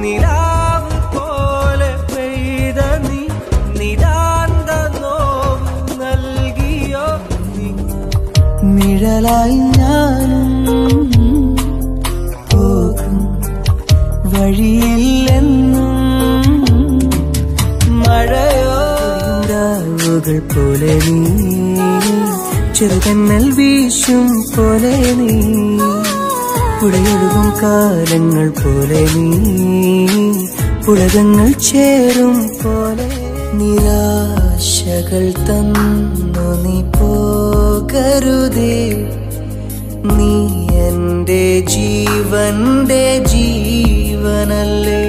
നിലാവ് പോലെ പെയ്ത നീ നിതാന്ത നോവ് നൽകിയോ നീ നിഴലായി ഞാനും പോകും വഴിയില്ലെന്നും മഴയോ രാവുകൾ പോലെ നീ ചെറുകന്നൽ വീശും പോലെ നീ പുഴയൊഴുകും കാലങ്ങൾ പോലെ നീ പുളകങ്ങൾ ചേരും പോലെ നിരാശകൾ തന്നു നീ പോകരുതേ നീ എന്റെ ജീവന്റെ ജീവനല്ലേ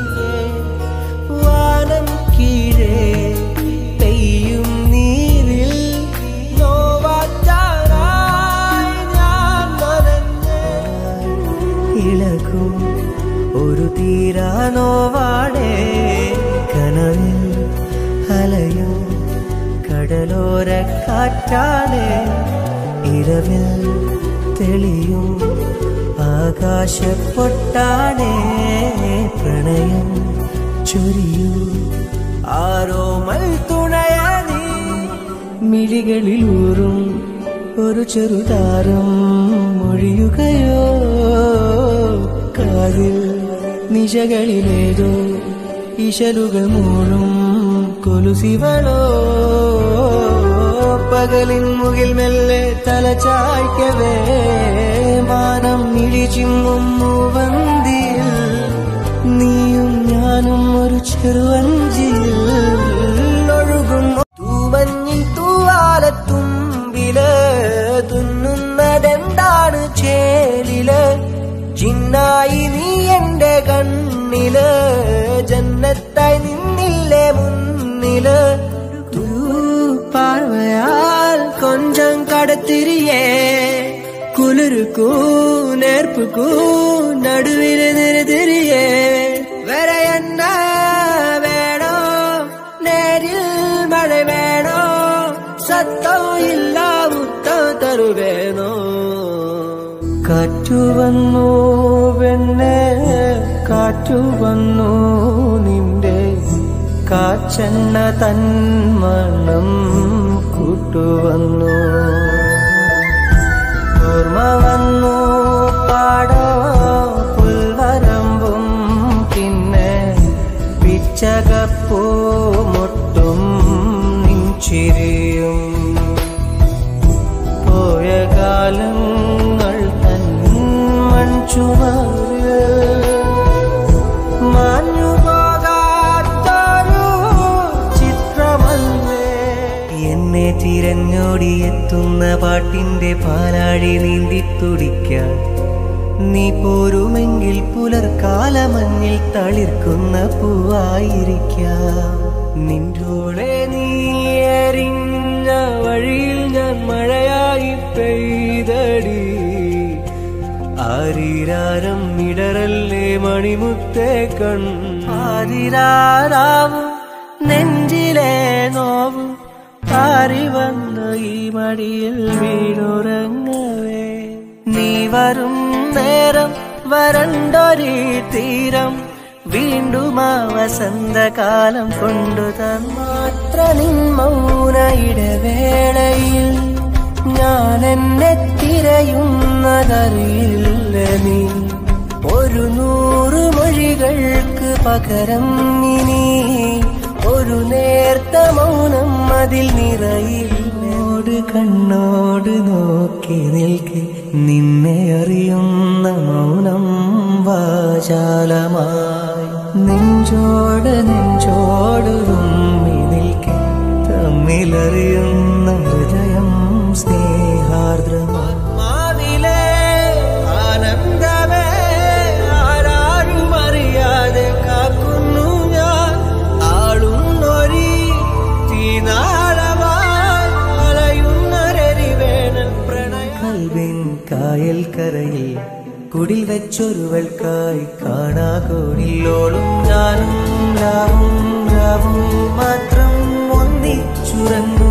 വാനം കീഴേ പെയ്യും നീരിൽ നോവാറ്റാനായി ഞാൻ നനഞ്ഞ് ഇളകും ഒരു തീരാ നോവാടേ കനവിൽ അലയും കടലോര കാറ്റാണേ ഇരവിൽ തെളിയും ആകാശപ്പൊട്ടാണേ പ്രണയം ചൊരിയൂ ആരോമൽ തുണയനീ മിഴികളിലൂറും ഒരു ചെറുതാരം മൊഴിയുകയോ കാതിൽ നിശകളിലേതോ ഇശലുകൾ മൂളും കൊലുസിവളോ പകലിൻ മുകിൽ മെല്ലെ തല ചായ്ക്കവേ മാനം ഇഴിച്ചിങ്ങും മൂവന്തിയിൽ നീയും ഞാനും ഒരു ചെറുവഞ്ചിയിൽ ഒഴുകും തൂമഞ്ഞിൻ തൂവാലത്തുമ്പില് തുന്നുന്നതെന്താണ് ചേലില് ചിന്നായി നീ എന്റെ കണ്ണില് ജന്നത്തായി നിന്നില്ലേ മുന്നില് பார்வையால் கொஞ்சம் கடத்திரியே குளிருக்கும் நெருப்புக்கும் நடுவில் நிறுத்திரியே வேற என்ன வேணும் நேரில் மழை வேணும் சத்தம் இல்ல முத்தம் തരുവേനോ കാറ്റു വന്നു വെണ്ണെ കാറ്റു വന്നു നിന്റെ കാച്ചെണ്ണ തന്മണം കൂട്ടുവന്നു ഓർമ്മ വന്നു പാടോ പുൽവരമ്പും പിന്നെ പിച്ചകപ്പൂ മുട്ടും നിൻചിരിയും പോയ കാലങ്ങൾ തൻ മൺചുവര് മാഞ്ഞു പോകാത്തൊരു ചിത്രമല്ലേ എന്നെ തിരഞ്ഞോടിയെത്തുന്ന പാട്ടിന്റെ പാലാഴി നീന്തി തുടിക്കാൻ നീ പോരുമെങ്കിൽ പുലർക്കാലമഞ്ഞിൽ തളിർക്കുന്ന പൂവായിരിക്കാം നിன்றോളെ നീ എറിഞ്ഞ വഴിയിൽ ഞാൻ മഴയായി പെയ്തടി ആരിരാരം ഇടറല്ലേ മണിമുത്തേ കൺ ആരിരാരാവും നെഞ്ചിലെ നോവും പാറി വന്നു ഈ മടിയിൽ വീണുറങ്ങവേ നീ വരും നേരം വരണ്ടൊരു തീരം വീണ്ടും ആ വസന്തകാലം കൊണ്ടു തന്മാത്ര നിൻ മൗന ഇടവേളയിൽ ഞാൻ എന്നെ തിരയുന്നതറിയില്ല നീ ഒരു നൂറ് മൊഴികൾക്ക് പകരം ഇനി ഒരു നേർത്ത മൗനം അതിൽ നിറയില്ലോട് കണ്ണോട് നോക്കി നിൽക്കെ നിന്നെ അറിയുന്ന മൗനം വാചാലമായി നെഞ്ചോട് നെഞ്ചോട് തുമ്മി നിൽക്കെ തമ്മിലറിയുന്ന ഹൃദയം സ്നേഹാർദ്രമായി മാവിലെ ആനന്ദമേ ആരാരും അറിയാതെ കാക്കുന്നു ഞാൻ ആളുന്നൊരി തീനാളമായി അലയുന്നൊരരിവേണൽ പ്രണയ കൽവിൻ കായൽ കരയിൽ കുടിൽ വെച്ചൊരുവൾക്കായി കാണാ കോണില്ലോളും ഞാനും ലാവും ലാവും മാത്രം ഒന്നിച്ചുറങ്ങും